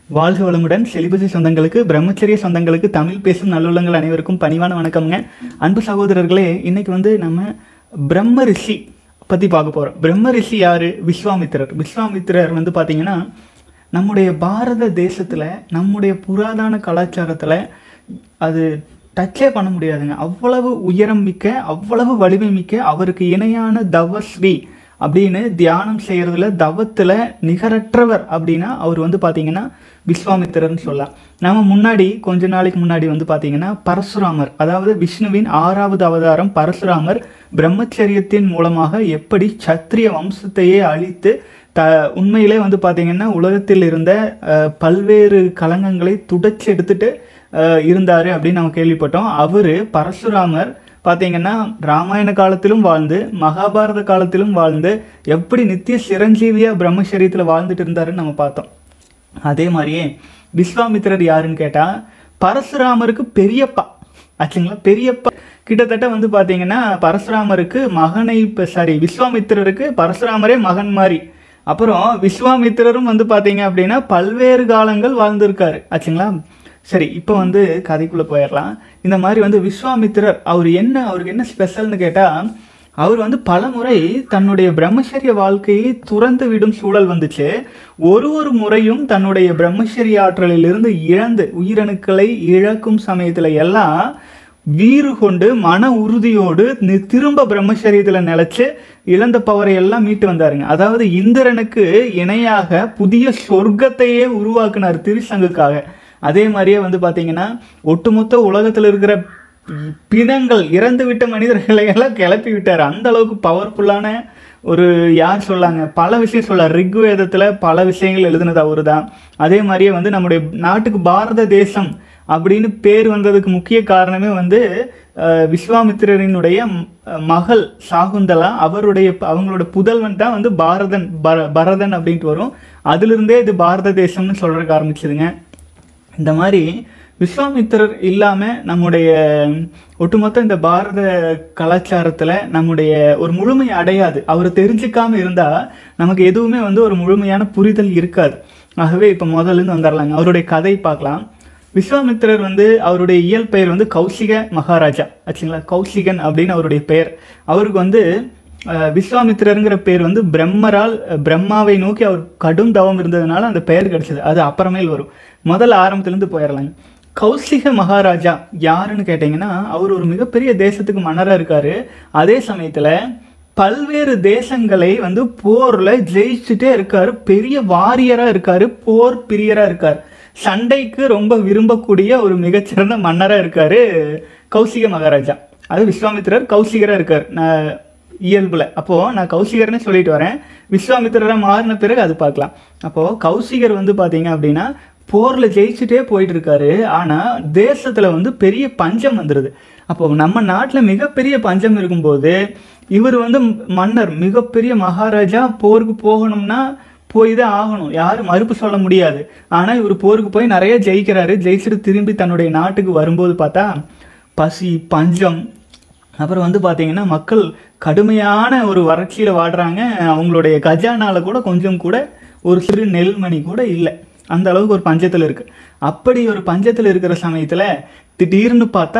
வாழ்க வளமுடன் செலிபசி சொந்தங்களுக்கு பிரம்மச்சரிய சொந்தங்களுக்கு தமிழ் பேசும் நல்லுள்ளங்கள் அனைவருக்கும் பணிவான வணக்கம்ங்க அன்பு சகோதரர்களே இன்னைக்கு வந்து நம்ம பிரம்ம ரிஷி பற்றி பார்க்க போகிறோம் பிரம்ம ரிஷி யார் விஸ்வாமித்திரர் விஸ்வாமித்திரர் வந்து பார்த்தீங்கன்னா நம்முடைய பாரத தேசத்தில் நம்முடைய புராதன கலாச்சாரத்தில் அது டச்சே பண்ண முடியாதுங்க அவ்வளவு உயரம் மிக்க அவ்வளவு வலிமை மிக்க அவருக்கு இணையான தவஸ்ரீ அப்படின்னு தியானம் செய்கிறதுல தவத்தில் நிகரற்றவர் அப்படின்னா அவர் வந்து பார்த்தீங்கன்னா விஸ்வாமித்திரர்னு சொல்லலாம் நம்ம முன்னாடி கொஞ்ச நாளைக்கு முன்னாடி வந்து பார்த்தீங்கன்னா பரசுராமர் அதாவது விஷ்ணுவின் ஆறாவது அவதாரம் பரசுராமர் பிரம்மச்சரியத்தின் மூலமாக எப்படி சத்திரிய வம்சத்தையே அழித்து த உண்மையிலே வந்து பார்த்தீங்கன்னா உலகத்தில் இருந்த அஹ், பல்வேறு கலங்கங்களை துடைச்சி எடுத்துட்டு அஹ், இருந்தாரு அப்படின்னு நம்ம கேள்விப்பட்டோம் அவரு பரசுராமர் பார்த்தீங்கன்னா ராமாயண காலத்திலும் வாழ்ந்து மகாபாரத காலத்திலும் வாழ்ந்து எப்படி நித்திய சிரஞ்சீவியா பிரம்மச்சரியத்தில் வாழ்ந்துட்டு இருந்தாருன்னு நம்ம பார்த்தோம் அதே மாதிரியே விஸ்வாமித்திரர் யாருன்னு கேட்டால் பரசுராமருக்கு பெரியப்பா ஆச்சுங்களா பெரியப்பா கிட்டத்தட்ட வந்து பார்த்தீங்கன்னா பரசுராமருக்கு மகனை இப்போ சாரி விஸ்வாமித்திரருக்கு பரசுராமரே மகன் மாதிரி அப்புறம் விஸ்வாமித்திரரும் வந்து பார்த்தீங்க அப்படின்னா பல்வேறு காலங்கள் வாழ்ந்திருக்காரு ஆச்சுங்களா சரி இப்போ வந்து கதைக்குள்ளே போயிடலாம் இந்த மாதிரி வந்து விஸ்வாமித்திரர் அவர் என்ன அவருக்கு என்ன ஸ்பெஷல்னு கேட்டால் அவர் வந்து பலமுறை தன்னுடைய பிரம்மச்சரிய வாழ்க்கையை துறந்து விடும் சூழல் வந்துச்சு ஒரு ஒரு முறையும் தன்னுடைய பிரம்மச்சரிய ஆற்றலிலிருந்து இழந்து உயிரணுக்களை இழக்கும் சமயத்துல எல்லாம் வீறு கொண்டு மன உறுதியோடு நி- திரும்ப பிரம்மச்சரியத்தில் நிலைச்சு இழந்த பவரை எல்லாம் மீட்டு வந்தாருங்க அதாவது இந்திரனுக்கு இணையாக புதிய சொர்க்கத்தையே உருவாக்குனார் திருசங்குக்காக அதே மாதிரியே வந்து பார்த்தீங்கன்னா ஒட்டுமொத்த உலகத்தில் இருக்கிற பிணங்கள் இறந்து விட்ட மனிதர்களை எல்லாம் கிளப்பி விட்டார் அந்த அளவுக்கு பவர்ஃபுல்லான ஒரு யார் சொல்லாங்க பல விஷயம் சொல்ல ரிக்வேதத்தில் பல விஷயங்கள் எழுதுனது அவரு தான் அதே மாதிரியே வந்து நம்முடைய நாட்டுக்கு பாரத தேசம் அப்படின்னு பேர் வந்ததுக்கு முக்கிய காரணமே வந்து அஹ், விஸ்வாமித்திரரினுடைய ம்- மகள் சாகுந்தலா அவருடைய அவங்களோட புதல்வன் தான் வந்து பாரதன் பர பரதன் அப்படின்ட்டு வரும் அதிலிருந்தே இது பாரத தேசம்னு சொல்றதுக்கு ஆரம்பிச்சதுங்க இந்த மாதிரி விஸ்வாமித்திரர் இல்லாமல் நம்முடைய ஒட்டுமொத்த இந்த பாரத கலாச்சாரத்தில் நம்முடைய ஒரு முழுமை அடையாது அவர் தெரிஞ்சுக்காம இருந்தால் நமக்கு எதுவுமே வந்து ஒரு முழுமையான புரிதல் இருக்காது ஆகவே இப்போ முதல்ல வந்துடலாங்க அவருடைய கதை பார்க்கலாம் விஸ்வாமித்திரர் வந்து அவருடைய இயல் பெயர் வந்து கௌசிக மகாராஜா ஆச்சுங்களா கௌசிகன் அப்படின்னு அவருடைய பெயர் அவருக்கு வந்து அஹ், விஸ்வாமித்திரருங்கிற பேர் வந்து பிரம்மரால் அஹ், பிரம்மாவை நோக்கி அவர் கடும் தவம் இருந்ததுனால அந்த பெயர் கிடைச்சது அது அப்புறமேல் வரும் முதல்ல ஆரம்பத்திலேருந்து போயிடலாங்க கௌசிக மகாராஜா யாருன்னு கேட்டிங்கன்னா அவர் ஒரு மிகப்பெரிய தேசத்துக்கு மன்னராக இருக்காரு அதே சமயத்தில் பல்வேறு தேசங்களை வந்து போர்ல ஜெயிச்சுட்டே இருக்காரு பெரிய வாரியரா இருக்காரு போர் பிரியரா இருக்காரு சண்டைக்கு ரொம்ப விரும்பக்கூடிய ஒரு மிகச்சிறந்த மன்னரா இருக்காரு கௌசிக மகாராஜா அது விஸ்வாமித்திரர் கௌசிகரா இருக்கார் நான் இயல்புல அப்போ நான் கௌசிகர்னு சொல்லிட்டு வரேன் விஸ்வாமித்திரரா மாறின பிறகு அது பார்க்கலாம் அப்போ கௌசிகர் வந்து பாத்தீங்க அப்படின்னா போர்ல ஜெயிச்சுட்டே போயிட்டு இருக்காரு ஆனா தேசத்துல வந்து பெரிய பஞ்சம் வந்துடுது அப்போ நம்ம நாட்டுல மிகப்பெரிய பஞ்சம் இருக்கும்போது இவர் வந்து மன்னர் மிகப்பெரிய மகாராஜா போருக்கு போகணும்னா போய் தான் ஆகணும் யாரும் மறுப்பு சொல்ல முடியாது ஆனா இவர் போருக்கு போய் நிறைய ஜெயிக்கிறாரு ஜெயிச்சுட்டு திரும்பி தன்னுடைய நாட்டுக்கு வரும்போது பார்த்தா பசி பஞ்சம் அப்புறம் வந்து பார்த்தீங்கன்னா மக்கள் கடுமையான ஒரு வறட்சியில் வாடுறாங்க அவங்களுடைய கஜானால கூட கொஞ்சம் கூட ஒரு சிறு நெல்மணி கூட இல்லை அந்த அளவுக்கு ஒரு பஞ்சத்தில் இருக்கு அப்படி ஒரு பஞ்சத்தில் இருக்கிற சமயத்தில் திடீர்னு பார்த்தா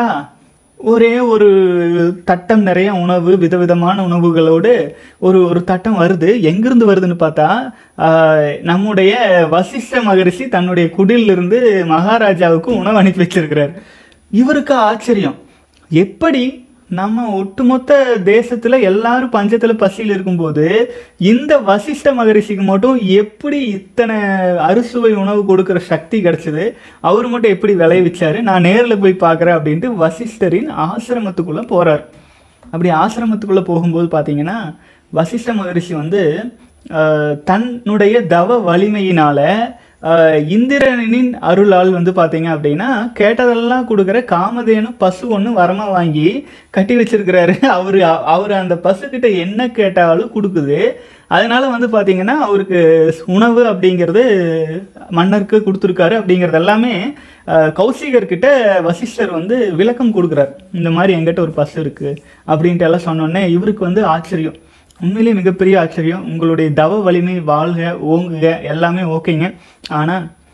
ஒரே ஒரு தட்டம் நிறைய உணவு விதவிதமான உணவுகளோடு ஒரு ஒரு தட்டம் வருது எங்கிருந்து வருதுன்னு பார்த்தா ஆஹ், நம்முடைய வசிஷ்ட மகரிஷி தன்னுடைய குடிலிருந்து மகாராஜாவுக்கு உணவு அனுப்பி வச்சிருக்கிறார் இவருக்கு ஆச்சரியம் எப்படி நம்ம ஒட்டுமொத்த தேசத்துல எல்லாரும் பஞ்சத்துல பசியில் இருக்கும்போது இந்த வசிஷ்ட மகரிஷிக்கு மட்டும் எப்படி இத்தனை அறுசுவை உணவு கொடுக்கிற சக்தி கிடைச்சது அவர் மட்டும் எப்படி விளைவிச்சாரு நான் நேர்ல போய் பார்க்கறேன் அப்படின்ட்டு வசிஷ்டரின் ஆசிரமத்துக்குள்ள போறார் அப்படி ஆசிரமத்துக்குள்ள போகும்போது பார்த்தீங்கன்னா வசிஷ்ட மகரிஷி வந்து ஆஹ், தன்னுடைய தவ வலிமையினால ஆஹ், இந்திரனின் அருளால் வந்து பார்த்தீங்க அப்படின்னா கேட்டதெல்லாம் கொடுக்குற காமதேனு பசு ஒன்று வரமா வாங்கி கட்டி வச்சிருக்கிறாரு அவரு அவர் அந்த பசுக்கிட்ட என்ன கேட்டாலும் கொடுக்குது அதனால வந்து பார்த்தீங்கன்னா அவருக்கு உணவு அப்படிங்கிறது மன்னருக்கு கொடுத்துருக்காரு அப்படிங்கிறது எல்லாமே ஆஹ், கௌசிகர்கிட்ட வசிஷ்டர் வந்து விளக்கம் கொடுக்குறாரு இந்த மாதிரி என்கிட்ட ஒரு பசு இருக்கு அப்படின்ட்டு எல்லாம் சொன்னோடனே இவருக்கு வந்து ஆச்சரியம் உண்மையிலேயே மிகப்பெரிய ஆச்சரியம் உங்களுடைய தவ வலிமை வாழ்க ஓங்குக எல்லாமே ஓகேங்க ஆனால்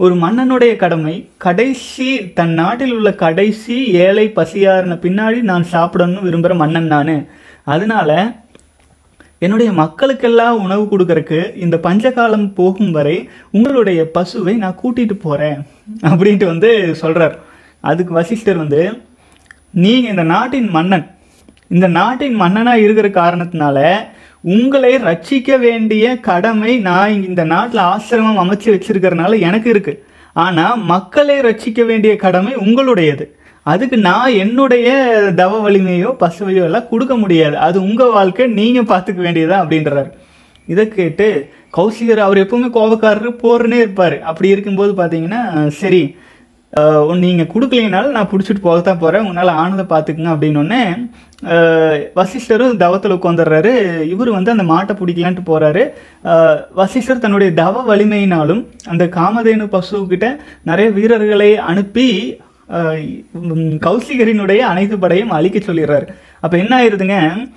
ஒரு மன்னனுடைய கடமை கடைசி தன் நாட்டில் உள்ள கடைசி ஏழை பசியாரின பின்னாடி நான் சாப்பிடணும்னு விரும்புகிற மன்னன் நான் அதனால என்னுடைய மக்களுக்கெல்லாம் உணவு கொடுக்கறக்கு இந்த பஞ்சகாலம் போகும் வரை உங்களுடைய பசுவை நான் கூட்டிட்டு போறேன் அப்படின்ட்டு வந்து சொல்றார் அதுக்கு வசிஷ்டர் வந்து நீங்க இந்த நாட்டின் மன்னன் இந்த நாட்டின் மன்னனா இருக்கிற காரணத்தினால உங்களை ரட்சிக்க வேண்டிய கடமை நான் இங்க இந்த நாட்டில் ஆசிரமம் அமைச்சு வச்சிருக்கிறதுனால எனக்கு இருக்கு ஆனா மக்களை ரட்சிக்க வேண்டிய கடமை உங்களுடையது அதுக்கு நான் என்னுடைய தவ வலிமையோ பசுவையோ எல்லாம் கொடுக்க முடியாது அது உங்க வாழ்க்கை நீங்க பார்த்துக்க வேண்டியதா அப்படின்றாரு இதை கேட்டு கௌசிகர் அவர் எப்பவுமே கோபக்காரர் போறனே இருப்பார் அப்படி இருக்கும்போது பார்த்தீங்கன்னா சரி ஆஹ் நீங்க கொடுக்கலைனாலும் நான் பிடிச்சிட்டு போகத்தான் போறேன் உன்னால ஆனதை பார்த்துக்குங்க அப்படின்னோடனே வசிஷ்டரும் தவத்தில் உட்காந்துடுறாரு இவர் வந்து அந்த மாட்டை பிடிக்கலான்ட்டு போறாரு ஆஹ் வசிஷ்டர் தன்னுடைய தவ வலிமையினாலும் அந்த காமதேனு பசுக்கிட்ட நிறைய வீரர்களை அனுப்பி ஆஹ் உம் கௌசிகரினுடைய அனைத்து படையும் அழிக்க சொல்லிடுறாரு அப்போ என்ன ஆயிருதுங்க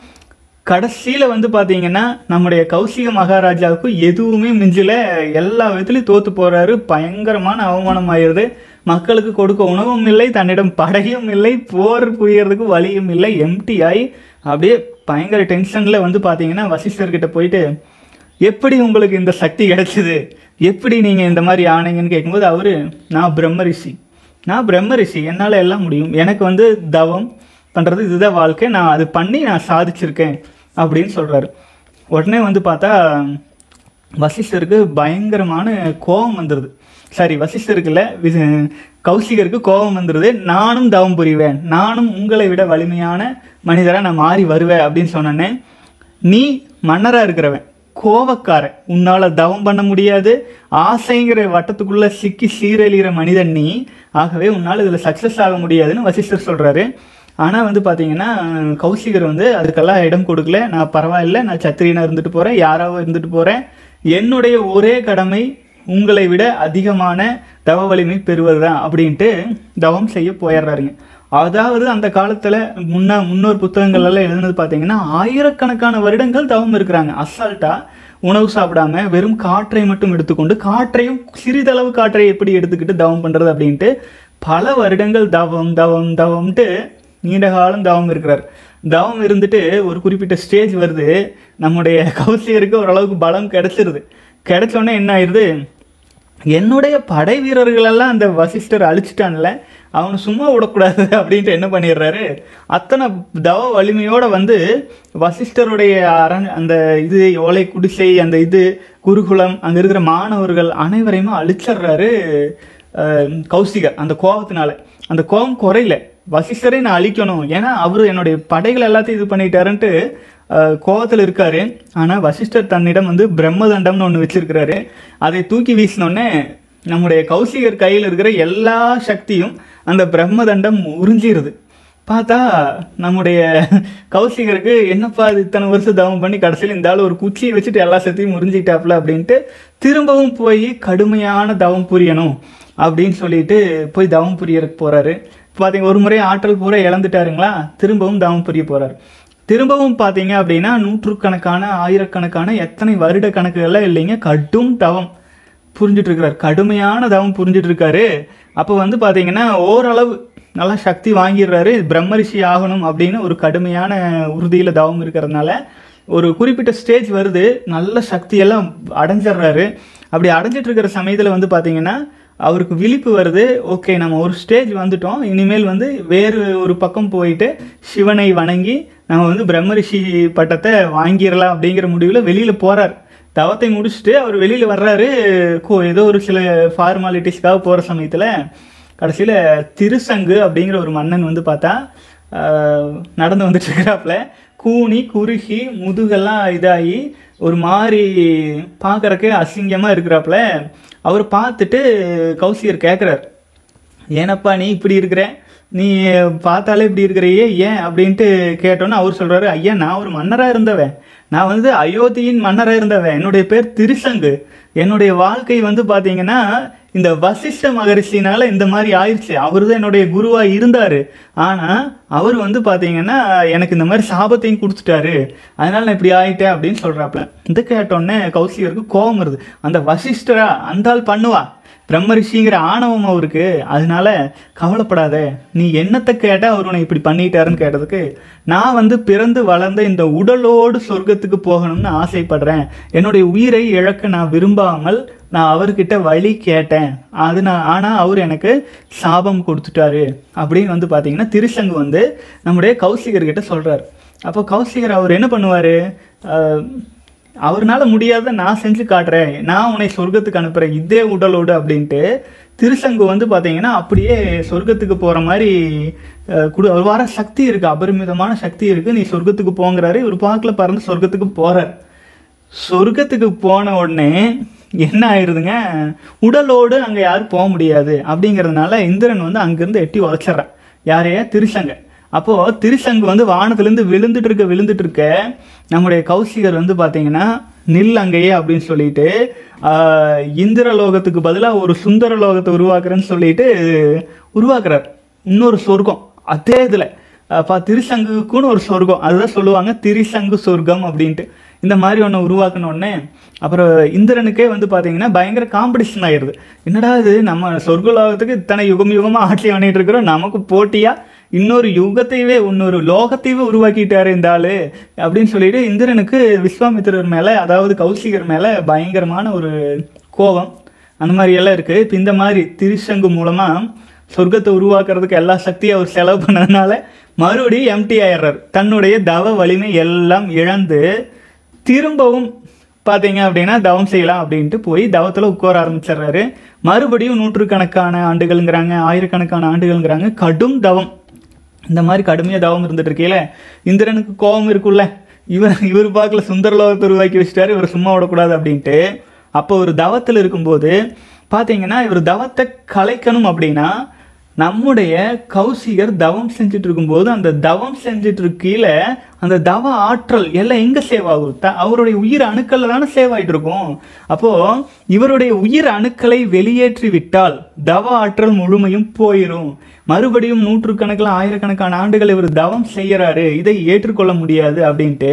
கடைசியில் வந்து பார்த்தீங்கன்னா நம்முடைய கௌசிக மகாராஜாவுக்கு எதுவுமே மிஞ்சல எல்லா விதத்துலையும் தோத்து போறாரு பயங்கரமான அவமானம் ஆயிருது மக்களுக்கு கொடுக்க உணவும் இல்லை தன்னிடம் படையும் இல்லை போர் புரியறதுக்கு வழியும் இல்லை எம்டி ஆகி அப்படியே பயங்கர டென்ஷனில் வந்து பார்த்தீங்கன்னா வசிஷ்டர்கிட்ட போயிட்டு எப்படி உங்களுக்கு இந்த சக்தி கிடைச்சது எப்படி நீங்கள் இந்த மாதிரி ஆனீங்கன்னு கேட்கும்போது அவரு நான் பிரம்ம ரிஷி நான் பிரம்ம ரிஷி என்னால் எல்லாம் முடியும் எனக்கு வந்து தவம் பண்ணுறது இதுதான் வாழ்க்கை நான் அது பண்ணி நான் சாதிச்சிருக்கேன் அப்படின்னு சொல்கிறாரு உடனே வந்து பார்த்தா வசிஷ்டருக்கு பயங்கரமான கோபம் வந்துடுது சாரி வசிஷ்டருக்கு இல்லை வி- கௌசிகருக்கு கோபம் வந்துடுது நானும் தவம் புரிவேன் நானும் உங்களை விட வலிமையான மனிதராக நான் மாறி வருவேன் அப்படின்னு சொன்னேன்னே நீ மன்னராக இருக்கிறவன் கோவக்காரன் உன்னால தவம் பண்ண முடியாது ஆசைங்கிற வட்டத்துக்குள்ள சிக்கி சீரழிகிற மனிதன் நீ ஆகவே உன்னால் இதில் சக்ஸஸ் ஆக முடியாதுன்னு வசிஷ்டர் சொல்றாரு ஆனால் வந்து பார்த்தீங்கன்னா கௌசிகர் வந்து அதுக்கெல்லாம் இடம் கொடுக்கல நான் பரவாயில்ல நான் சத்திரியனாக இருந்துட்டு போகிறேன் யாராவோ இருந்துட்டு போகிறேன் என்னுடைய ஒரே கடமை உங்களை விட அதிகமான தவ வலிமை பெறுவதுதான் அப்படின்ட்டு தவம் செய்ய போயிடுறாருங்க அதாவது அந்த காலத்துல முன்ன முன்னோர் புத்தகங்கள் எல்லாம் எழுதுனது பார்த்தீங்கன்னா ஆயிரக்கணக்கான வருடங்கள் தவம் இருக்கிறாங்க அசால்ட்டா உணவு சாப்பிடாம வெறும் காற்றை மட்டும் எடுத்துக்கொண்டு காற்றையும் சிறிதளவு காற்றை எப்படி எடுத்துக்கிட்டு தவம் பண்றது அப்படின்ட்டு பல வருடங்கள் தவம் தவம் தவம்ட்டு நீண்ட காலம் தவம் இருக்கிறார் தவம் இருந்துட்டு ஒரு குறிப்பிட்ட ஸ்டேஜ் வருது நம்முடைய கௌசியருக்கு ஓரளவுக்கு பலம் கிடைச்சிருது கிடைச்ச உடனே என்ன ஆயிடுது என்னுடைய படை வீரர்கள் எல்லாம் அந்த வசிஷ்டர் அழிச்சிட்டான்ல அவனை சும்மா விடக்கூடாது அப்படின்ட்டு என்ன பண்ணிடுறாரு அத்தனை தவ வலிமையோட வந்து வசிஷ்டருடைய அரண் அந்த இது ஓலை குடிசை அந்த இது குருகுலம் அங்க இருக்கிற மாணவர்கள் அனைவரையுமே அழிச்சிடுறாரு அஹ், கௌசிகர் அந்த கோபத்தினால அந்த கோபம் குறையல வசிஷ்டரை நான் அழிக்கணும் ஏன்னா அவர் என்னுடைய படைகள் எல்லாத்தையும் இது பண்ணிட்டாருன்ட்டு அஹ், கோவத்துல இருக்காரு ஆனா வசிஷ்டர் தன்னிடம் வந்து பிரம்மதண்டம்னு ஒன்று வச்சிருக்கிறாரு அதை தூக்கி வீசினோடனே நம்முடைய கௌசிகர் கையில் இருக்கிற எல்லா சக்தியும் அந்த பிரம்மதண்டம் உறிஞ்சிருது பார்த்தா நம்முடைய கௌசிகருக்கு என்னப்பா இது இத்தனை வருஷம் தவம் பண்ணி கடைசியில் இந்த ஆள் ஒரு குச்சியை வச்சுட்டு எல்லா சக்தியும் முறிஞ்சிட்டாப்ல அப்படின்ட்டு திரும்பவும் போய் கடுமையான தவம் புரியணும் அப்படின்னு சொல்லிட்டு போய் தவம் புரியறதுக்கு போறாரு பார்த்தீங்க ஒரு முறை ஆற்றல் பூரா இழந்துட்டாருங்களா திரும்பவும் தவம் புரிய போறாரு திரும்பவும் பார்த்தீங்க அப்படின்னா நூற்றுக்கணக்கான ஆயிரக்கணக்கான எத்தனை வருட கணக்குகள்லாம் இல்லைங்க கடும் தவம் புரிஞ்சுட்டு இருக்கிறார் கடுமையான தவம் புரிஞ்சுட்டு இருக்காரு அப்போ வந்து பார்த்தீங்கன்னா ஓரளவு நல்லா சக்தி வாங்கிடுறாரு பிரம்மரிஷி ஆகணும் அப்படின்னு ஒரு கடுமையான உறுதியில் தவம் இருக்கிறதுனால ஒரு குறிப்பிட்ட ஸ்டேஜ் வருது நல்ல சக்தியெல்லாம் அடைஞ்சிடுறாரு அப்படி அடைஞ்சிட்டு இருக்கிற சமயத்தில் வந்து பார்த்தீங்கன்னா அவருக்கு விழிப்பு வருது ஓகே நம்ம ஒரு ஸ்டேஜ் வந்துட்டோம் இனிமேல் வந்து வேறு ஒரு பக்கம் போயிட்டு சிவனை வணங்கி நம்ம வந்து பிரம்மரிஷி பட்டத்தை வாங்கிடலாம் அப்படிங்கிற முடிவில் வெளியில் போறார் தவத்தை முடிச்சுட்டு அவர் வெளியில் வர்றாரு கோ ஏதோ ஒரு சில ஃபார்மாலிட்டிஸ்க்காக போகிற சமயத்தில் கடைசியில் திருசங்கு அப்படிங்கிற ஒரு மன்னன் வந்து பார்த்தா ஆஹ், நடந்து வந்துட்டு இருக்கிறாப்புல கூனி குறுகி முதுகெல்லாம் இதாகி ஒரு மாதிரி பார்க்கறக்கு அசிங்கமாக இருக்கிறாப்புல அவர் பார்த்துட்டு கௌசிகர் கேட்குறார் ஏனப்பா நீ இப்படி இருக்கிற நீ பார்த்தாலே இப்படி இருக்கிறையே ஏன் அப்படின்ட்டு கேட்டோன்னே அவர் சொல்றாரு ஐயா நான் ஒரு மன்னரா இருந்தவன் நான் வந்து அயோத்தியின் மன்னரா இருந்தவன் என்னுடைய பேர் திருசங்கு என்னுடைய வாழ்க்கை வந்து பாத்தீங்கன்னா இந்த வசிஷ்ட மகரிஷினால இந்த மாதிரி ஆயிடுச்சு அவர் தான் என்னுடைய குருவா இருந்தாரு ஆனா அவர் வந்து பாத்தீங்கன்னா எனக்கு இந்த மாதிரி சாபத்தையும் கொடுத்துட்டாரு அதனால நான் இப்படி ஆயிட்டேன் அப்படின்னு சொல்றாப்ல இது கேட்டோன்னே கௌசிகருக்கு கோபம் வருது அந்த வசிஷ்டரா அந்த ஆள் பண்ணுவா பிரம்ம ரிஷிங்கிற ஆணவம் அவருக்கு அதனால கவலைப்படாத நீ என்னத்தை கேட்ட அவர் உன்னை இப்படி பண்ணிட்டாருன்னு கேட்டதுக்கு நான் வந்து பிறந்து வளர்ந்த இந்த உடலோடு சொர்க்கத்துக்கு போகணும்னு ஆசைப்படுறேன் என்னுடைய உயிரை இழக்க நான் விரும்பாமல் நான் அவர்கிட்ட வழி கேட்டேன் அது நான் ஆனால் அவர் எனக்கு சாபம் கொடுத்துட்டாரு அப்படின்னு வந்து பார்த்தீங்கன்னா திருசங்கு வந்து நம்முடைய கௌசிகர்கிட்ட சொல்கிறார் அப்போ கௌசிகர் அவர் என்ன பண்ணுவார் அவர்னால முடியாத நான் செஞ்சு காட்டுறேன் நான் உன்னை சொர்க்கத்துக்கு அனுப்புகிறேன் இதே உடலோடு அப்படின்ட்டு திருசங்கு வந்து பார்த்தீங்கன்னா அப்படியே சொர்க்கத்துக்கு போகிற மாதிரி அஹ், குடு அவர் வர சக்தி இருக்குது அபரிமிதமான சக்தி இருக்குது நீ சொர்க்கத்துக்கு போங்கிறாரு இவர் பார்க்கல பறந்து சொர்க்கத்துக்கு போகிறார் சொர்க்கத்துக்கு போன உடனே என்ன ஆயிருதுங்க உடலோடு அங்கே யாரும் போக முடியாது அப்படிங்கிறதுனால இந்திரன் வந்து அங்கேருந்து எட்டி உதச்சிட்றான் யாரையா திருசங்க அப்போ திருசங்கு வந்து வானத்திலேருந்து விழுந்துட்டு இருக்க விழுந்துட்டு இருக்க நம்முடைய கௌசிகர் வந்து பார்த்தீங்கன்னா நில் அங்கேயே அப்படின்னு சொல்லிட்டு ஆஹ், இந்திர லோகத்துக்கு பதிலாக ஒரு சுந்தர லோகத்தை உருவாக்குறேன்னு சொல்லிட்டு உருவாக்குறார் இன்னொரு சொர்க்கம் அதே இதில் அப்பா திருசங்குக்குன்னு ஒரு சொர்க்கம் அதுதான் சொல்லுவாங்க திரிசங்கு சொர்க்கம் அப்படின்ட்டு இந்த மாதிரி ஒன்று உருவாக்கின உடனே அப்புறம் இந்திரனுக்கே வந்து பார்த்தீங்கன்னா பயங்கர காம்படிஷன் ஆயிடுது என்னடா இது நம்ம சொர்க்கலோகத்துக்கு இத்தனை யுகம் யுகமாக ஆட்சி பண்ணிட்டு இருக்கிறோம் நமக்கு போட்டியாக இன்னொரு யுகத்தையவே இன்னொரு லோகத்தையவே உருவாக்கிட்டாரு இந்த ஆளு அப்படின்னு சொல்லிட்டு இந்திரனுக்கு விஸ்வாமித்திரர் மேலே அதாவது கௌசிகர் மேலே பயங்கரமான ஒரு கோபம் அந்த மாதிரி எல்லாம் இருக்குது இப்போ இந்த மாதிரி திருசங்கு மூலமாக சொர்க்கத்தை உருவாக்குறதுக்கு எல்லா சக்தியும் அவர் செலவு பண்ணதுனால மறுபடியும் எம்டி ஆயிடுறார் தன்னுடைய தவ வலிமை எல்லாம் இழந்து திரும்பவும் பார்த்தீங்க அப்படின்னா தவம் செய்யலாம் அப்படின்ட்டு போய் தவத்தில் உட்கார ஆரம்பிச்சிடுறாரு மறுபடியும் நூற்றுக்கணக்கான ஆண்டுகள்ங்கிறாங்க ஆயிரக்கணக்கான ஆண்டுகள்ங்கிறாங்க கடும் தவம் இந்த மாதிரி கடுமையாக தவம் இருந்துட்டு இருக்கையில இந்திரனுக்கு கோபம் இருக்குல்ல இவர் இவர் பார்க்கல சுந்தரலோகத்தை உருவாக்கி வச்சுட்டாரு இவர் சும்மா விடக்கூடாது அப்படின்ட்டு அப்போ ஒரு தவத்தில் இருக்கும்போது பார்த்தீங்கன்னா இவர் தவத்தை கலைக்கணும் அப்படின்னா நம்முடைய கௌசிகர் தவம் செஞ்சுட்டு இருக்கும்போது அந்த தவம் செஞ்சுட்டு இருக்கையில அந்த தவ ஆற்றல் எல்லாம் எங்க சேவ் ஆகும் த- அவருடைய உயிர் அணுக்கள்ல தானே சேவ் ஆயிட்டு இருக்கும் அப்போ இவருடைய உயிர் அணுக்களை வெளியேற்றி விட்டால் தவ ஆற்றல் முழுமையும் போயிடும் மறுபடியும் நூற்றுக்கணக்கில் ஆயிரக்கணக்கான ஆண்டுகள் இவர் தவம் செய்யறாரு இதை ஏற்றுக்கொள்ள முடியாது அப்படின்ட்டு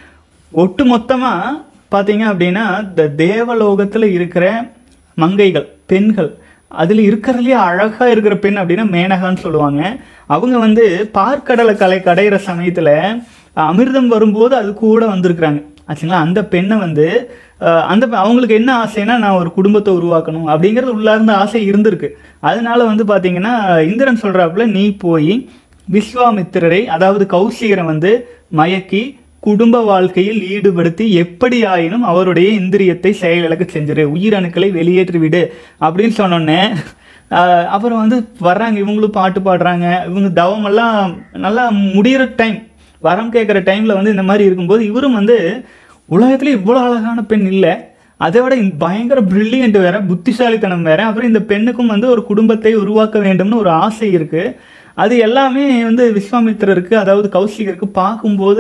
ஒட்டு மொத்தமா பார்த்தீங்க அப்படின்னா இந்த தேவலோகத்துல இருக்கிற மங்கைகள் பெண்கள் அதில் இருக்கிறதுலேயே அழகாக இருக்கிற பெண் அப்படின்னா மேனகான்னு சொல்லுவாங்க அவங்க வந்து பார்க்கடலை கலை கடையிற சமயத்தில் அமிர்தம் வரும்போது அது கூட வந்திருக்கிறாங்க ஆச்சுங்களா அந்த பெண்ணை வந்து அஹ், அந்த பெ- அவங்களுக்கு என்ன ஆசைன்னா நான் ஒரு குடும்பத்தை உருவாக்கணும் அப்படிங்கிறது உள்ளார்ந்த ஆசை இருந்திருக்கு அதனால வந்து பார்த்தீங்கன்னா இந்திரன் சொல்கிறாப்புல நீ போய் விஸ்வாமித்திரரை அதாவது கௌசிகரை வந்து மயக்கி குடும்ப வாழ்க்கையில் ஈடுபடுத்தி எப்படி ஆயினும் அவருடைய இந்திரியத்தை செயலிழக்க செஞ்சிரு உயிரணுக்களை வெளியேற்றி விடு அப்படின்னு சொன்னோன்னே ஆஹ் அப்புறம் வந்து வர்றாங்க இவங்களும் பாட்டு பாடுறாங்க இவங்க தவமெல்லாம் நல்லா முடியிற டைம் வரம் கேட்குற டைமில் வந்து இந்த மாதிரி இருக்கும்போது இவரும் வந்து உலகத்துல இவ்வளோ அழகான பெண் இல்லை அதை விட இந்த பயங்கர பிரில்லியன்ட் வேற புத்திசாலித்தனம் வேற அப்புறம் இந்த பெண்ணுக்கும் வந்து ஒரு குடும்பத்தை உருவாக்க வேண்டும்னு ஒரு ஆசை இருக்கு அது எல்லாமே வந்து விஸ்வாமித்திரருக்கு அதாவது கௌசிகருக்கு பார்க்கும்போது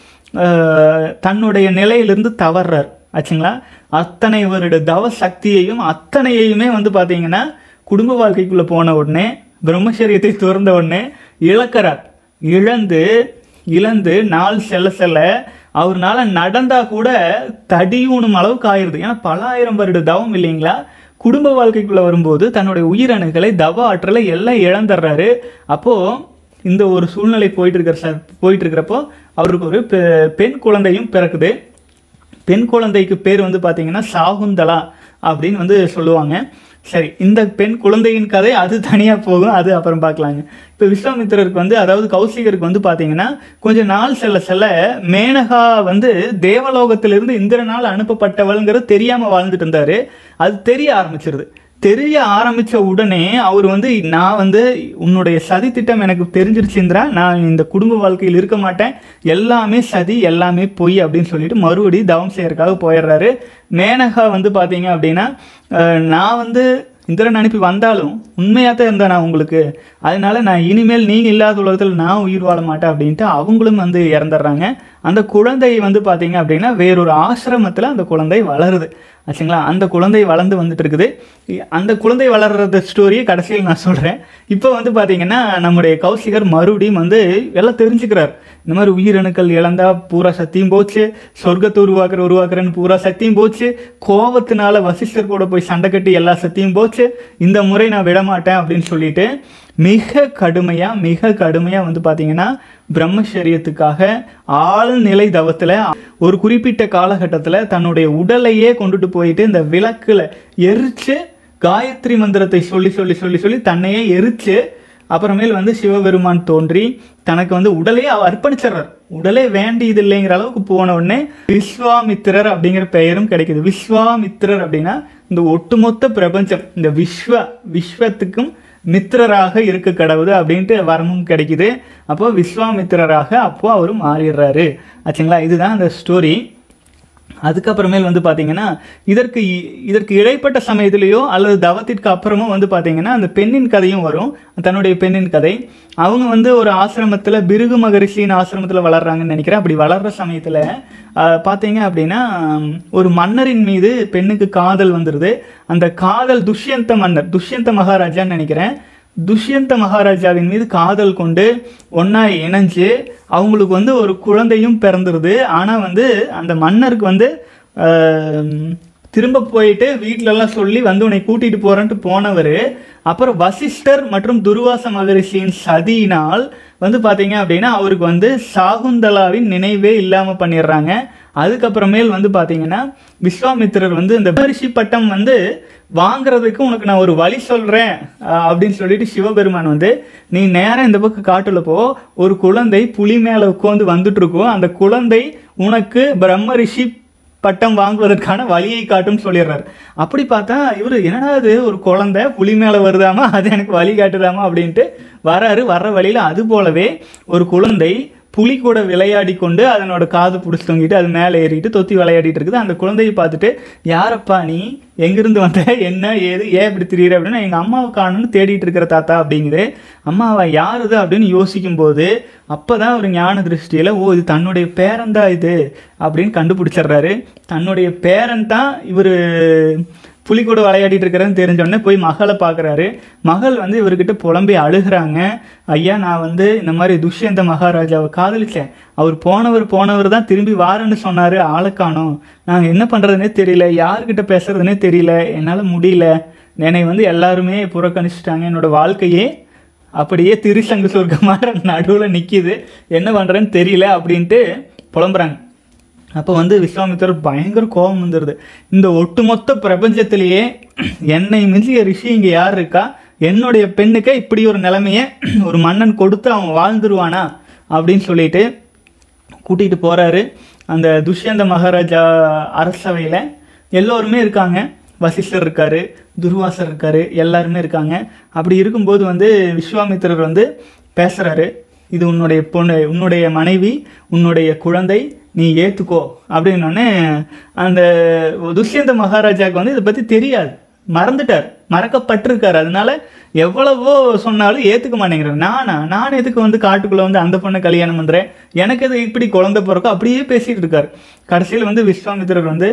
ஆஹ், தன்னுடைய நிலையிலிருந்து தவறார் ஆச்சுங்களா அத்தனை வருட தவ சக்தியையும் அத்தனையுமே வந்து பார்த்தீங்கன்னா குடும்ப வாழ்க்கைக்குள்ள போன உடனே பிரம்மச்சரியத்தை துறந்த உடனே இழக்கிறார் இழந்து இழந்து நாள் செல்ல செல்ல அவர்னால நடந்தா கூட தடியூணும் அளவுக்கு ஆயிருது ஏன்னா பல ஆயிரம் வருட தவம் இல்லைங்களா குடும்ப வாழ்க்கைக்குள்ள வரும்போது தன்னுடைய உயிரணுக்களை தவ ஆற்றலை எல்லாம் இழந்துடுறாரு அப்போ இந்த ஒரு சூழ்நிலை போயிட்டு இருக்கிற ச போயிட்டு இருக்கிறப்போ அவருக்கு ஒரு பெ- பெண் குழந்தையும் பிறக்குது பெண் குழந்தைக்கு பேர் வந்து பார்த்தீங்கன்னா சாகுந்தலா அப்படின்னு வந்து சொல்லுவாங்க சரி இந்த பெண் குழந்தையின் கதை அது தனியாக போகும் அது அப்புறம் பார்க்கலாங்க இப்போ விஸ்வாமித்திரருக்கு வந்து அதாவது கௌசிகருக்கு வந்து பார்த்தீங்கன்னா கொஞ்ச நாள் செல்ல செல்ல மேனகா வந்து தேவலோகத்திலிருந்து இந்திரனால் அனுப்பப்பட்டவள்ங்கிறது தெரியாமல் வாழ்ந்துட்டு இருந்தாரு அது தெரிய ஆரம்பிச்சிருது தெரிய ஆரம்பிச்ச உடனே அவர் வந்து நான் வந்து உன்னுடைய சதி திட்டம் எனக்கு தெரிஞ்சிருச்சு இந்திரா நான் இந்த குடும்ப வாழ்க்கையில் இருக்க மாட்டேன் எல்லாமே சதி எல்லாமே பொய் அப்படின்னு சொல்லிட்டு மறுபடியும் தவம் செய்யறதுக்காக போயிடுறாரு மேனகா வந்து பார்த்தீங்க அப்படின்னா அஹ், நான் வந்து இந்திரன் அனுப்பி வந்தாலும் உண்மையாக தான் இருந்தேன் நான் உங்களுக்கு அதனால நான் இனிமேல் நீங்கள் இல்லாத உலகத்தில் நான் உயிர் வாழ மாட்டேன் அப்படின்ட்டு அவங்களும் வந்து இறந்துடுறாங்க அந்த குழந்தை வந்து பார்த்தீங்க அப்படின்னா வேறொரு ஆசிரமத்தில் அந்த குழந்தை வளருது ஆச்சுங்களா அந்த குழந்தை வளர்ந்து வந்துட்டு இருக்குது இ- அந்த குழந்தை வளர்றது ஸ்டோரியை கடைசியில் நான் சொல்கிறேன் இப்போ வந்து பார்த்தீங்கன்னா நம்முடைய கௌசிகர் மறுபடியும் வந்து எல்லாம் தெரிஞ்சுக்கிறார் இந்த மாதிரி உயிரணுக்கள் இழந்தா பூரா சத்தியும் போச்சு சொர்க்கத்தை உருவாக்குற உருவாக்குறேன்னு பூரா சத்தியும் போச்சு கோவத்தினால வசிஷ்டர் கூட போய் சண்டை கட்டி எல்லா சத்தியும் போச்சு இந்த முறை நான் விட மாட்டேன் அப்படின்னு சொல்லிட்டு மிக கடுமையா மிக கடுமையா வந்து பாத்தீங்கன்னா பிரம்மச்சரியத்துக்காக ஆழ்நிலை தவத்துல ஒரு குறிப்பிட்ட காலகட்டத்துல தன்னுடைய உடலையே கொண்டுட்டு போயிட்டு இந்த விளக்குல எரிச்சு காயத்ரி மந்திரத்தை சொல்லி சொல்லி சொல்லி சொல்லி தன்னையே எரிச்சு அப்புறமேல் வந்து சிவபெருமான் தோன்றி தனக்கு வந்து உடலையே அவர் அர்ப்பணிச்சிடுறார் உடலே வேண்டியது இல்லைங்கிற அளவுக்கு போன உடனே விஸ்வாமித்திரர் அப்படிங்கிற பெயரும் கிடைக்குது விஸ்வாமித்திரர் அப்படின்னா இந்த ஒட்டுமொத்த பிரபஞ்சம் இந்த விஸ்வ விஸ்வத்துக்கும் மித்திரராக இருக்க கடவுது அப்படின்ட்டு வரமும் கிடைக்குது அப்போ விஸ்வாமித்திரராக அப்போ அவர் மாறிடுறாரு ஆச்சுங்களா இதுதான் அந்த ஸ்டோரி அதுக்கப்புறமேல் வந்து பார்த்தீங்கன்னா இதற்கு இ- இதற்கு இடைப்பட்ட சமயத்திலேயோ அல்லது தவத்திற்கு அப்புறமோ வந்து பார்த்தீங்கன்னா அந்த பெண்ணின் கதையும் வரும் தன்னுடைய பெண்ணின் கதை அவங்க வந்து ஒரு ஆசிரமத்தில் பிருகு மகரிஷியின் ஆசிரமத்தில் வளர்றாங்கன்னு நினைக்கிறேன் அப்படி வளர்ற சமயத்தில் பார்த்தீங்க அப்படின்னா உம், ஒரு மன்னரின் மீது பெண்ணுக்கு காதல் வந்துடுது அந்த காதல் துஷ்யந்த மன்னர் துஷ்யந்த மகாராஜான்னு நினைக்கிறேன் துஷ்யந்த மகாராஜாவின் மீது காதல் கொண்டு ஒன்றா இணைஞ்சு அவங்களுக்கு வந்து ஒரு குழந்தையும் பிறந்துருது ஆனால் வந்து அந்த மன்னருக்கு வந்து ஆம், திரும்ப போயிட்டு வீட்ல எல்லாம் சொல்லி வந்து உன்னை கூட்டிட்டு போறேன்ட்டு போனவர் அப்புறம் வசிஷ்டர் மற்றும் துர்வாச மகரிஷியின் சதியினால் வந்து பாத்தீங்க அப்படின்னா அவருக்கு வந்து சாகுந்தலாவின் நினைவே இல்லாம பண்ணிடுறாங்க அதுக்கப்புறமேல் வந்து பாத்தீங்கன்னா விஸ்வாமித்திரர் வந்து இந்த மகரிஷி பட்டம் வந்து வாங்குறதுக்கு உனக்கு நான் ஒரு வழி சொல்றேன் அஹ், அப்படின்னு சொல்லிட்டு சிவபெருமான் வந்து நீ நேரா இந்த பக்கம் காட்டுல போ ஒரு குழந்தை புலி மேல உட்காந்து வந்துட்டு இருக்கும் அந்த குழந்தை உனக்கு பிரம்ம ரிஷி பட்டம் வாங்குவதற்கான வழியை காட்டும் சொல்லிடுறாரு அப்படி பார்த்தா இவரு என்னடா இது ஒரு குழந்தை புலி மேல வருதாமா அது எனக்கு வழி காட்டுதாமா அப்படின்ட்டு வராரு வர்ற வழியில அது போலவே ஒரு குழந்தை புலி கூட விளையாடி கொண்டு அதனோட காது பிடிச்சி தொங்கிட்டு அது மேலே ஏறிட்டு தொத்தி விளையாடிட்டு இருக்குது அந்த குழந்தையை பார்த்துட்டு யாரப்பா நீ எங்கிருந்து வந்த என்ன ஏது ஏன் இப்படி திரியிற அப்படின்னா எங்கள் அம்மாவை காணும்னு தேடிட்டு இருக்கிற தாத்தா அப்படிங்குது அம்மாவா யார் இது அப்படின்னு யோசிக்கும் போது அப்பதான் ஒரு ஞான திருஷ்டியில ஓ இது தன்னுடைய பேரன் தான் இது அப்படின்னு கண்டுபிடிச்சிடுறாரு தன்னுடைய பேரன் தான் இவர் புலி கூட விளையாடிட்டு இருக்கிறேன்னு தெரிஞ்ச உடனே போய் மகளை பார்க்குறாரு மகள் வந்து இவர்கிட்ட புலம்பி அழுகுறாங்க ஐயா நான் வந்து இந்த மாதிரி துஷ்யந்த மகாராஜாவை காதலிச்சேன் அவர் போனவர் போனவர் தான் திரும்பி வாரேன்னு சொன்னாரு ஆளை காணோம் நாங்கள் என்ன பண்ணுறதுனே தெரியல யார்கிட்ட பேசுறதுனே தெரியல என்னால் முடியல என்னை வந்து எல்லாருமே புறக்கணிச்சிட்டாங்க என்னோட வாழ்க்கையே அப்படியே திருசங்கு சொர்க்கமாக நடுவில் நிற்கிது என்ன பண்ணுறேன்னு தெரியல அப்படின்ட்டு புலம்புறாங்க அப்போ வந்து விஸ்வாமித்திரர் பயங்கர கோபம் வந்துடுது இந்த ஒட்டுமொத்த பிரபஞ்சத்திலேயே என்னை மிஞ்சிய ரிஷி இங்கே யார் இருக்கா என்னுடைய பெண்ணுக்கு இப்படி ஒரு நிலைமைய ஒரு மன்னன் கொடுத்து அவன் வாழ்ந்துருவானா அப்படின்னு சொல்லிட்டு கூட்டிகிட்டு போகிறாரு அந்த துஷ்யந்த மகாராஜா அரசவையில் எல்லோருமே இருக்காங்க வசிஷ்டர் இருக்காரு துர்வாசர் இருக்காரு எல்லாருமே இருக்காங்க அப்படி இருக்கும்போது வந்து விஸ்வாமித்திரர் வந்து பேசுறாரு இது உன்னுடைய பொண்ணு உன்னுடைய மனைவி உன்னுடைய குழந்தை நீ ஏத்துக்கோ அப்படின்னோடனே அந்த துஷ்யந்த மகாராஜாவுக்கு வந்து இதை பத்தி தெரியாது மறந்துட்டார் மறக்கப்பட்டிருக்காரு அதனால எவ்வளவோ சொன்னாலும் ஏத்துக்க மாட்டேங்கிறார் நானா நான் எதுக்கு வந்து காட்டுக்குள்ள வந்து அந்த பொண்ணை கல்யாணம் பண்றேன் எனக்கு எது இப்படி குழந்தை பிறக்கோ அப்படியே பேசிட்டு இருக்காரு கடைசியில் வந்து விஸ்வாமித்திரர் வந்து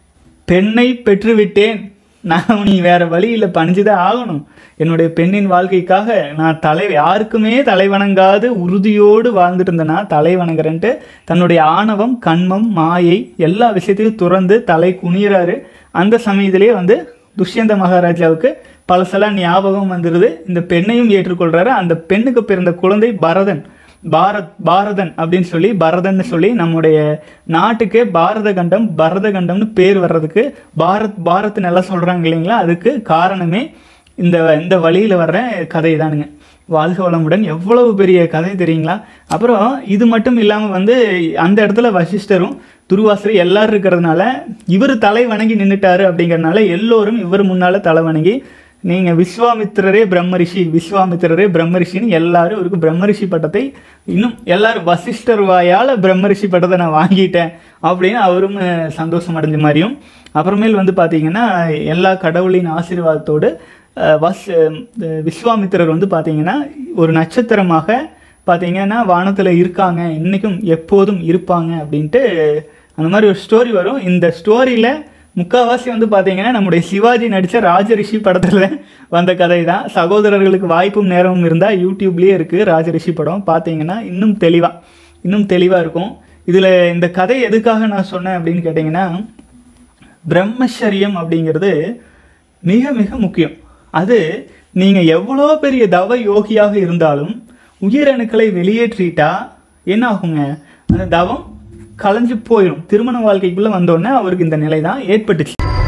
பெண்ணை பெற்றுவிட்டேன் நான் நீ வேற வழியில் பணிஞ்சுதான் ஆகணும் என்னுடைய பெண்ணின் வாழ்க்கைக்காக நான் தலை யாருக்குமே தலை வணங்காது உறுதியோடு வாழ்ந்துட்டு இருந்தேனா தலை வணங்குறேன்ட்டு தன்னுடைய ஆணவம் கண்மம் மாயை எல்லா விஷயத்தையும் துறந்து தலை குனிறாரு அந்த சமயத்திலேயே வந்து துஷ்யந்த மகாராஜாவுக்கு பழசெல்லாம் ஞாபகம் வந்துடுது இந்த பெண்ணையும் ஏற்றுக்கொள்றாரு அந்த பெண்ணுக்கு பிறந்த குழந்தை பரதன் பாரத் பாரதன் அப்படின்னு சொல்லி பரதன்னு சொல்லி நம்முடைய நாட்டுக்கே பாரத கண்டம் பரத கண்டம்னு பேர் வர்றதுக்கு பாரத் பாரத் நல்லா சொல்றாங்க இல்லைங்களா அதுக்கு காரணமே இந்த இந்த வழியில வர்ற கதை தானுங்க வாழ்க வளமுடன் எவ்வளவு பெரிய கதை தெரியுங்களா அப்புறம் இது மட்டும் இல்லாமல் வந்து அந்த இடத்துல வசிஷ்டரும் துருவாசர் எல்லாரும் இருக்கிறதுனால இவர் தலை வணங்கி நின்றுட்டாரு அப்படிங்கறதுனால எல்லோரும் இவர் முன்னால தலை வணங்கி நீங்க விஸ்வாமித்திரரே பிரம்மரிஷி விஸ்வாமித்திரரே பிரம்மரிஷின்னு எல்லாரும் இவருக்கு பிரம்மரிஷி பட்டத்தை இன்னும் எல்லாரும் வசிஷ்டர் வாயால பிரம்மரிஷி பட்டத்தை நான் வாங்கிட்டேன் அப்படின்னு அவரும் அஹ், சந்தோஷம் அடைஞ்ச மாதிரியும் அப்புறமேல் வந்து பாத்தீங்கன்னா எல்லா கடவுளின் ஆசீர்வாதத்தோடு அஹ், வஸ் அஹ், விஸ்வாமித்திரர் வந்து பாத்தீங்கன்னா ஒரு நட்சத்திரமாக பாத்தீங்கன்னா வானத்துல இருக்காங்க இன்னைக்கும் எப்போதும் இருப்பாங்க அப்படின்ட்டு அந்த மாதிரி ஒரு ஸ்டோரி வரும் இந்த ஸ்டோரியில முக்காவாசி வந்து பாத்தீங்கன்னா நம்முடைய சிவாஜி நடிச்ச ராஜரிஷி படத்துல வந்த கதை தான் சகோதரர்களுக்கு வாய்ப்பும் நேரமும் இருந்தா யூடியூப்லயே இருக்கு ராஜரிஷி படம் பாத்தீங்கன்னா இன்னும் தெளிவா இன்னும் தெளிவாக இருக்கும் இதில் இந்த கதை எதுக்காக நான் சொன்னேன் அப்படின்னு கேட்டிங்கன்னா பிரம்மச்சரியம் அப்படிங்கிறது மிக மிக முக்கியம் அது நீங்கள் எவ்வளோ பெரிய தவ யோகியாக இருந்தாலும் உயிரணுக்களை வெளியேற்றிட்டா என்ன ஆகுங்க அந்த தவம் கலைஞ்சு போயிடும் திருமண வாழ்க்கைக்குள்ளே வந்தோடனே அவருக்கு இந்த நிலை தான் ஏற்பட்டுச்சு